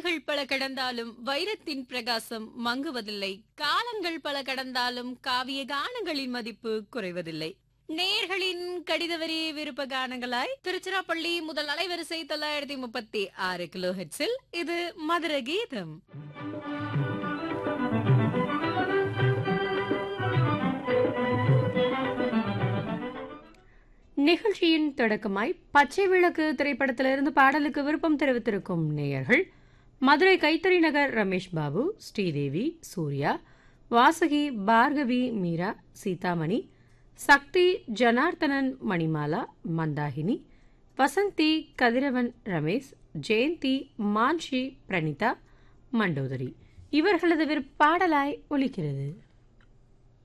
ஆண்டுகள் பல கடந்தாலும் வைரத்தின் பிரகாசம் மங்குவதில்லை காலங்கள் பல கடந்தாலும் காவிய கானங்களின் மதிப்பு குறைவதில்லை நேயர்களின் கடித வரி விருப்ப கானங்களாய் திருச்சிராப்பள்ளி முதல் அலைவரிசை தொள்ளாயிரத்தி முப்பத்தி ஆறு கிலோ ஹெட்ஸில் இது மதுர கீதம் நிகழ்ச்சியின் தொடக்கமாய் பச்சை விளக்கு திரைப்படத்திலிருந்து பாடலுக்கு விருப்பம் தெரிவித்திருக்கும் நேயர்கள் மதுரை கைத்தறி நகர் ரமேஷ் பாபு ஸ்ரீதேவி சூர்யா வாசுகி பார்கவி மீரா சீதாமணி சக்தி ஜனார்த்தனன் மணிமாலா மந்தாகினி வசந்தி கதிரவன் ரமேஷ் ஜெயந்தி மான்ஷி பிரணீதா மண்டோதரி இவர்களது விருப்ப பாடலாய் ஒலிக்கிறது